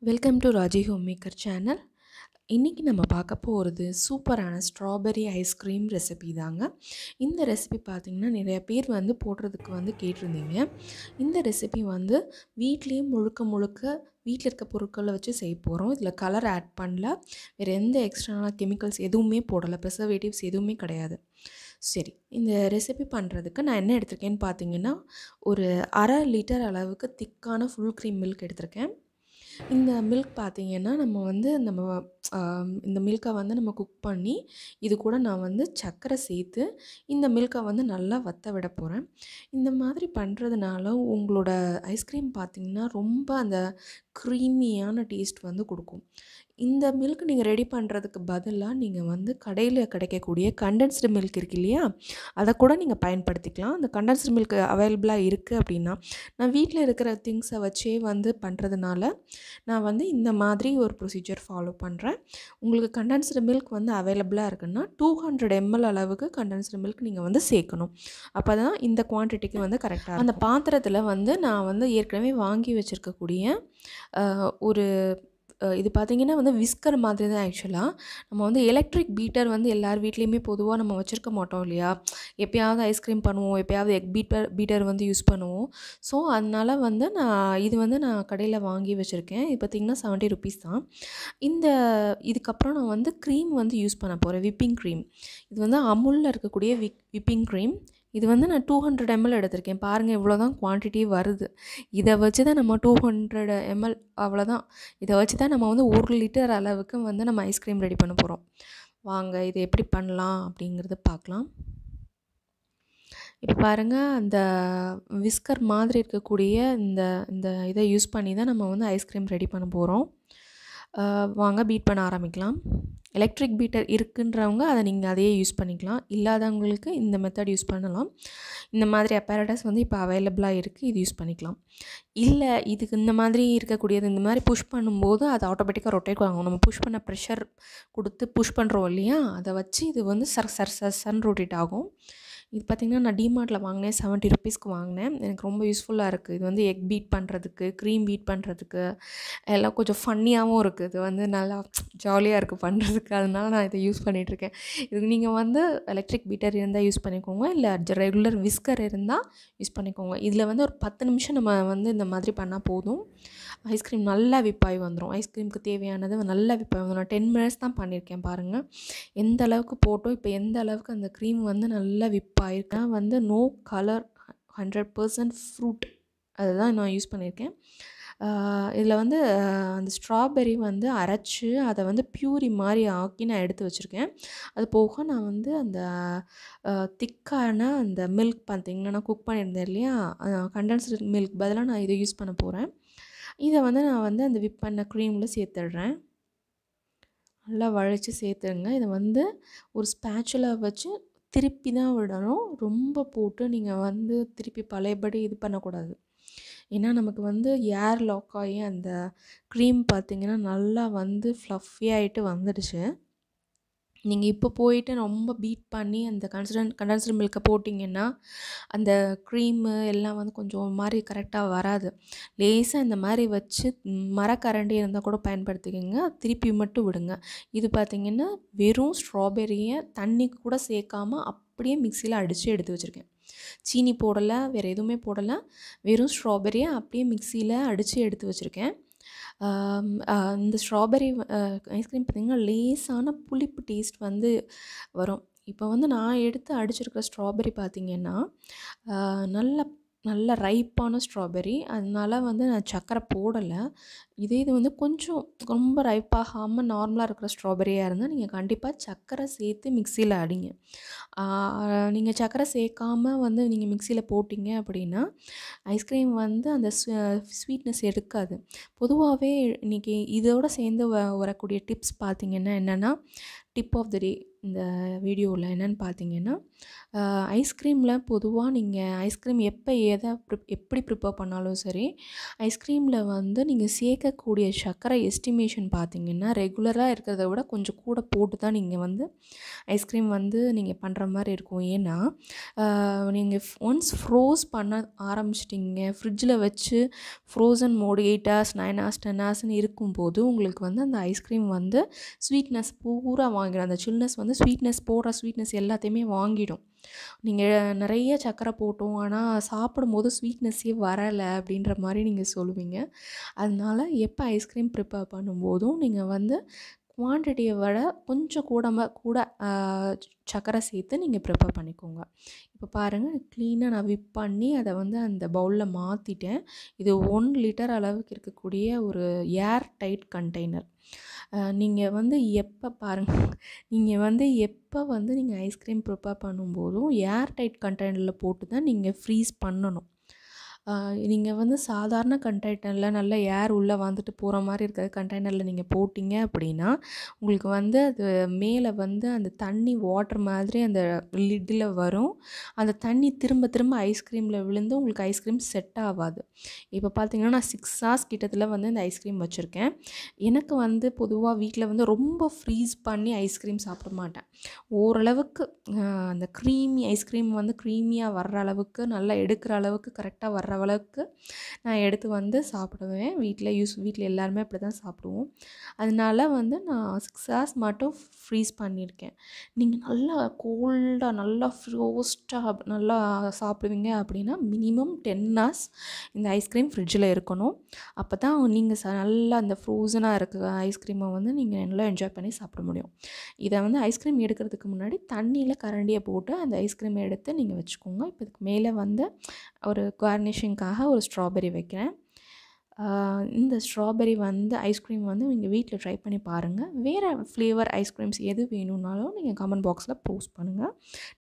welcome to Raji home maker channel இன்றைக்கி நம்ம பார்க்க போகிறது சூப்பரான ஸ்ட்ராபெரி ஐஸ்கிரீம் ரெசிபி தாங்க இந்த ரெசிபி பார்த்திங்கன்னா நிறைய பேர் வந்து போடுறதுக்கு வந்து கேட்டிருந்தீங்க இந்த ரெசிபி வந்து வீட்லேயே முழுக்க முழுக்க வீட்டில் இருக்க பொருட்களை வச்சு செய்ய போகிறோம் இதில் கலர் ஆட் பண்ணல வேறு எந்த எக்ஸ்ட்ரான கெமிக்கல்ஸ் எதுவுமே போடலை ப்ரிசர்வேட்டிவ்ஸ் எதுவுமே கிடையாது சரி இந்த ரெசிபி பண்ணுறதுக்கு நான் என்ன எடுத்திருக்கேன்னு பார்த்தீங்கன்னா ஒரு அரை லிட்டர் அளவுக்கு திக்கான ஃபுல் க்ரீம் மில்க் எடுத்திருக்கேன் இந்த மில்க் பார்த்தீங்கன்னா நம்ம வந்து நம்ம ஆம், இந்த மில்கை வந்து நம்ம குக் பண்ணி இது கூட நான் வந்து சர்க்கரை சேர்த்து இந்த மில்கை வந்து நல்லா வத்த விட போகிறேன் இந்த மாதிரி பண்ணுறதுனால உங்களோட ஐஸ்கிரீம் பார்த்தீங்கன்னா ரொம்ப அந்த க்ரீமியான டேஸ்ட் வந்து கொடுக்கும் இந்த மில்க் நீங்கள் ரெடி பண்ணுறதுக்கு பதிலாக நீங்கள் வந்து கடையில் கிடைக்கக்கூடிய கண்டென்ஸ்டு மில்க் இருக்கு இல்லையா அதை கூட நீங்கள் பயன்படுத்திக்கலாம் அந்த கண்டென்ஸ்டு மில்க் அவைலபிளாக இருக்குது அப்படின்னா நான் வீட்டில் இருக்கிற திங்ஸை வச்சே வந்து பண்ணுறதுனால நான் வந்து இந்த மாதிரி ஒரு ப்ரொசீஜர் ஃபாலோ பண்ணுறேன் உங்களுக்கு கண்டென்ஸ்டு மில்க் வந்து அவைலபிளாக இருக்குன்னா டூ ஹண்ட்ரட் எம்எல் அளவுக்கு கண்டென்ஸ்டு மில்க் நீங்கள் வந்து சேர்க்கணும் அப்போ தான் இந்த குவான்டிட்டிக்கு வந்து கரெக்டாக அந்த பாத்திரத்தில் வந்து நான் வந்து ஏற்கனவே வாங்கி வச்சுருக்கக்கூடிய அஹ், ஒரு அஹ், இது பார்த்திங்கன்னா வந்து விஸ்கர் மாதிரி தான் ஆக்சுவலாக நம்ம வந்து எலக்ட்ரிக் பீட்டர் வந்து எல்லார் வீட்லேயுமே பொதுவாக நம்ம வச்சுருக்க மாட்டோம் இல்லையா எப்பயாவது ஐஸ்கிரீம் பண்ணுவோம் எப்பயாவது எக் பீட்டர் பீட்டர் வந்து யூஸ் பண்ணுவோம் ஸோ அதனால் வந்து நான் இது வந்து நான் கடையில் வாங்கி வச்சுருக்கேன் இது பார்த்திங்கன்னா செவன்ட்டி ருபீஸ் தான் இந்த இதுக்கப்புறம் நான் வந்து க்ரீம் வந்து யூஸ் பண்ண போகிறேன் விப்பிங் க்ரீம் இது வந்து அமுலில் இருக்கக்கூடிய விக் விப்பிங் க்ரீம் இது வந்து நான் டூ ஹண்ட்ரட் எம்எல் எடுத்திருக்கேன் பாருங்கள் இவ்வளோ தான் குவான்டிட்டி வருது இதை வச்சு தான் நம்ம டூ ஹண்ட்ரட் எம்எல் அவ்வளோதான் இதை வச்சு தான் நம்ம வந்து ஒரு லிட்டர் அளவுக்கு வந்து நம்ம ஐஸ்கிரீம் ரெடி பண்ண போகிறோம் வாங்க இதை எப்படி பண்ணலாம் அப்படிங்கிறத பார்க்கலாம் இப்போ பாருங்கள் அந்த விஸ்கர் மாதிரி இருக்கக்கூடிய இந்த இந்த இதை யூஸ் பண்ணி தான் நம்ம வந்து ஐஸ்கிரீம் ரெடி பண்ண போகிறோம் வாங்க பீட் பண்ண ஆரம்பிக்கலாம் எலக்ட்ரிக் பீட்டர் இருக்குன்றவங்க அதை நீங்கள் அதையே யூஸ் பண்ணிக்கலாம் இல்லாதவங்களுக்கு இந்த மெத்தட் யூஸ் பண்ணலாம் இந்த மாதிரி அப்பேரடஸ் வந்து இப்போ அவைலபிளாக இருக்குது இது யூஸ் பண்ணிக்கலாம் இல்லை இதுக்கு இந்த மாதிரி இருக்கக்கூடியது இந்த மாதிரி புஷ் பண்ணும்போது அது ஆட்டோமேட்டிக்காக ரொட்டேட் ஆகும் நம்ம புஷ் பண்ண ப்ரெஷர் கொடுத்து புஷ் பண்ணுறோம் இல்லையா அதை வச்சு இது வந்து சர் சர் சர் சன் ரொட்டேட் ஆகும் இது பார்த்திங்கன்னா நான் டிமார்ட்டில் வாங்கினேன் செவன்ட்டி ருபீஸ்க்கு வாங்கினேன் எனக்கு ரொம்ப யூஸ்ஃபுல்லாக இருக்குது இது வந்து எக் பீட் பண்ணுறதுக்கு க்ரீம் பீட் பண்ணுறதுக்கு எல்லாம் கொஞ்சம் ஃபன்னியாகவும் இருக்குது இது வந்து நல்லா ஜாலியாக இருக்குது பண்ணுறதுக்கு அதனால நான் இதை யூஸ் பண்ணிகிட்ருக்கேன் இதுக்கு நீங்கள் வந்து எலக்ட்ரிக் பீட்டர் இருந்தால் யூஸ் பண்ணிக்கோங்க இல்லை ரெகுலர் விஸ்கர் இருந்தால் யூஸ் பண்ணிக்கோங்க இதில் வந்து ஒரு பத்து நிமிஷம் நம்ம வந்து இந்த மாதிரி பண்ணால் போதும் ஐஸ்கிரீம் நல்லா விப்பாய் வந்துடும் ஐஸ்கிரீமுக்கு தேவையானது நல்லா விப்பாய் வந்துடும் நான் டென் மினிட்ஸ் தான் பண்ணியிருக்கேன் பாருங்கள் எந்த அளவுக்கு போட்டோம் இப்போ எந்த அளவுக்கு அந்த க்ரீம் வந்து நல்லா விப்பாயிருக்கா வந்து no colour hundred percent fruit அதுதான் நான் யூஸ் பண்ணியிருக்கேன் இதில் வந்து ஆஹ், அந்த ஸ்ட்ராபெரி வந்து அரைச்சி அதை வந்து பியூரி மாதிரி ஆக்கி நான் எடுத்து வச்சுருக்கேன் அது போக நான் வந்து அந்த திக்கான அந்த மில்க் பார்த்தீங்கன்னா நான் குக் பண்ணியிருந்தேன் இல்லையா கண்டென்ஸ்டு மில்க் பதிலாக நான் இதை யூஸ் பண்ண போகிறேன் இதை வந்து நான் வந்து அந்த விப் பண்ண க்ரீமில் சேர்த்துடுறேன் நல்லா வளைச்சி சேர்த்துருங்க இதை வந்து ஒரு ஸ்பேச்சுலா வச்சு திருப்பி தான் விடணும் ரொம்ப போட்டு நீங்கள் வந்து திருப்பி பழையபடி இது பண்ணக்கூடாது ஏன்னா நமக்கு வந்து ஏர் லாக் ஆகி அந்த க்ரீம் பார்த்தீங்கன்னா நல்லா வந்து ஃப்ளஃபி ஆகிட்டு வந்துடுச்சு நீங்கள் இப்போ போயிட்டு ரொம்ப பீட் பண்ணி அந்த கன்சிடன் கண்டென்ஸ்டு மில்கை போட்டிங்கன்னா அந்த க்ரீமு எல்லாம் வந்து கொஞ்சம் ஒரு மாதிரி கரெக்டாக வராது லேசாக இந்த மாதிரி வச்சு ம், மரக்கரண்டி இருந்தால் கூட பயன்படுத்திக்கோங்க திருப்பி மட்டும் விடுங்க இது பார்த்திங்கன்னா வெறும் ஸ்ட்ராபெரியை தண்ணி கூட சேர்க்காம அப்படியே மிக்சியில் அடித்து எடுத்து வச்சுருக்கேன் சீனி போடலை வேறு எதுவுமே போடலை வெறும் ஸ்ட்ராபெரியை அப்படியே மிக்சியில் அடித்து எடுத்து வச்சுருக்கேன் ஆம், ஆ, இந்த ஸ்ட்ராபெரி ஐஸ்கிரீம் பார்த்திங்கன்னா லேசான புளிப்பு டேஸ்ட் வந்து வரும் இப்போ வந்து நான் எடுத்து அடிச்சிருக்கிற ஸ்ட்ராபெரி பார்த்திங்கன்னா ஆ, நல்ல நல்ல ரைப்பான ஸ்ட்ராபெரி அதனால வந்து நான் சர்க்கரை போடலை இதே இது வந்து கொஞ்சம் ரொம்ப ரைப்பாகாமல் நார்மலாக இருக்கிற ஸ்ட்ராபெரியாக இருந்தால் நீங்கள் கண்டிப்பாக சர்க்கரை சேர்த்து மிக்சியில் அடிங்க நீங்கள் சர்க்கரை சேர்க்காம வந்து நீங்கள் மிக்சியில் போட்டிங்க அப்படின்னா ஐஸ்கிரீம் வந்து அந்த ஸ்வீட்னஸ் எடுக்காது பொதுவாகவே இன்றைக்கி இதோட சேர்ந்து வ வரக்கூடிய டிப்ஸ் பார்த்திங்கன்னா என்னென்னா டிப் ஆஃப் த டே இந்த வீடியோவில் என்னென்னு பார்த்தீங்கன்னா ஐஸ்கிரீமில் பொதுவாக நீங்கள் ஐஸ்கிரீம் எப்போ எதை ப்ரிப் எப்படி ப்ரிப்பேர் பண்ணாலும் சரி ஐஸ்கிரீமில் வந்து நீங்கள் சேர்க்கக்கூடிய சர்க்கரை எஸ்டிமேஷன் பார்த்தீங்கன்னா ரெகுலராக இருக்கிறத விட கொஞ்சம் கூட போட்டு தான் நீங்கள் வந்து ஐஸ்கிரீம் வந்து நீங்கள் பண்ணுற மாதிரி இருக்கும் ஏன்னா நீங்கள் ஒன்ஸ் ஃப்ரோஸ் பண்ண ஆரம்பிச்சிட்டிங்க ஃப்ரிட்ஜில் வச்சு frozen mode eight hours nine hours ten ஹவர்ஸ்னு இருக்கும்போது உங்களுக்கு வந்து அந்த ஐஸ்கிரீம் வந்து ஸ்வீட்னஸ் பூரா வாங்கிடும் அந்த சில்னஸ் வந்து ஸ்வீட்னஸ் போடுற ஸ்வீட்னஸ் எல்லாத்தையுமே வாங்கிடும் நீங்கள் நிறைய சர்க்கரை போட்டோம் ஆனால் சாப்பிடும்போது ஸ்வீட்னஸ்ஸே வரலை அப்படின்ற மாதிரி நீங்கள் சொல்லுவீங்க அதனால எப்போ ஐஸ்கிரீம் ப்ரிப்பேர் பண்ணும்போதும் நீங்கள் வந்து குவான்டிட்டியை விட கொஞ்சம் கூடமாக கூட சர்க்கரை சேர்த்து நீங்கள் ப்ரிப்பேர் பண்ணிக்கோங்க இப்போ பாருங்கள் க்ளீனாக நான் விப் பண்ணி அதை வந்து அந்த பவுலில் மாற்றிட்டேன் இது ஒன் லிட்டர் அளவுக்கு இருக்கக்கூடிய ஒரு ஏர் டைட் கண்டெய்னர் நீங்கள் வந்து எப்போ பாருங்கள் நீங்கள் வந்து எப்போ வந்து நீங்கள் ஐஸ்கிரீம் ப்ரிப்பேர் பண்ணும்போதும் ஏர் டைட் கண்டெய்னரில் போட்டு தான் நீங்கள் ஃப்ரீஸ் பண்ணணும் நீங்கள் வந்து சாதாரண கண்டெய்னரில் நல்ல ஏர் உள்ளே வந்துட்டு போகிற மாதிரி இருக்கிற கண்டெய்னரில் நீங்கள் போட்டிங்க அப்படின்னா உங்களுக்கு வந்து அது மேலே வந்து அந்த தண்ணி வாட்டர் மாதிரி அந்த லிட்டில் வரும் அந்த தண்ணி திரும்ப திரும்ப ஐஸ்கிரீமில் விழுந்து உங்களுக்கு ஐஸ்கிரீம் செட் ஆகாது இப்போ பார்த்தீங்கன்னா நான் சிக்ஸ் ஹார்ஸ் கிட்டத்தில் வந்து இந்த ஐஸ்கிரீம் வச்சுருக்கேன் எனக்கு வந்து பொதுவாக வீட்டில் வந்து ரொம்ப ஃப்ரீஸ் பண்ணி ஐஸ்கிரீம் சாப்பிட மாட்டேன் ஓரளவுக்கு அந்த க்ரீமி ஐஸ்கிரீம் வந்து க்ரீமியாக வர்ற அளவுக்கு நல்லா எடுக்கிற அளவுக்கு கரெக்டாக வர்ற அளவுக்கு நான் எடுத்து வந்து சாப்பிடுவேன் வீட்டில் யூஸ் வீட்டில் எல்லாருமே அப்படி தான் சாப்பிடுவோம் அதனால வந்து நான் சிக்ஸ் ஹவர்ஸ் மட்டும் ஃப்ரீஸ் பண்ணியிருக்கேன் நீங்கள் நல்லா கோல்டாக நல்லா ஃப்ரோஸ்ட்டாக நல்லா சாப்பிடுவீங்க அப்படின்னா மினிமம் டென் ஹவர்ஸ் இந்த ஐஸ்கிரீம் ஃப்ரிட்ஜில் இருக்கணும் அப்போ தான் நீங்கள் ச நல்லா அந்த ஃப்ரோசனாக இருக்க ஐஸ்கிரீமை வந்து நீங்கள் நல்லா என்ஜாய் பண்ணி சாப்பிட முடியும் இதை வந்து ஐஸ்கிரீம் எடுக்கிறதுக்கு முன்னாடி தண்ணியில் கரண்டியை போட்டு அந்த ஐஸ்கிரீம் எடுத்து நீங்கள் வச்சுக்கோங்க இப்போ இதுக்கு மேலே வந்து ஒரு கார்னிஷிங்காக ஒரு ஸ்ட்ராபெரி வைக்கிறேன் இந்த ஸ்ட்ராபெரி வந்து ஐஸ்கிரீம் வந்து நீங்கள் வீட்டில் ட்ரை பண்ணி பாருங்கள் வேறு ஃப்ளேவர் ஐஸ்கிரீம்ஸ் எது வேணும்னாலும் நீங்கள் கமெண்ட் பாக்ஸில் போஸ்ட் பண்ணுங்கள்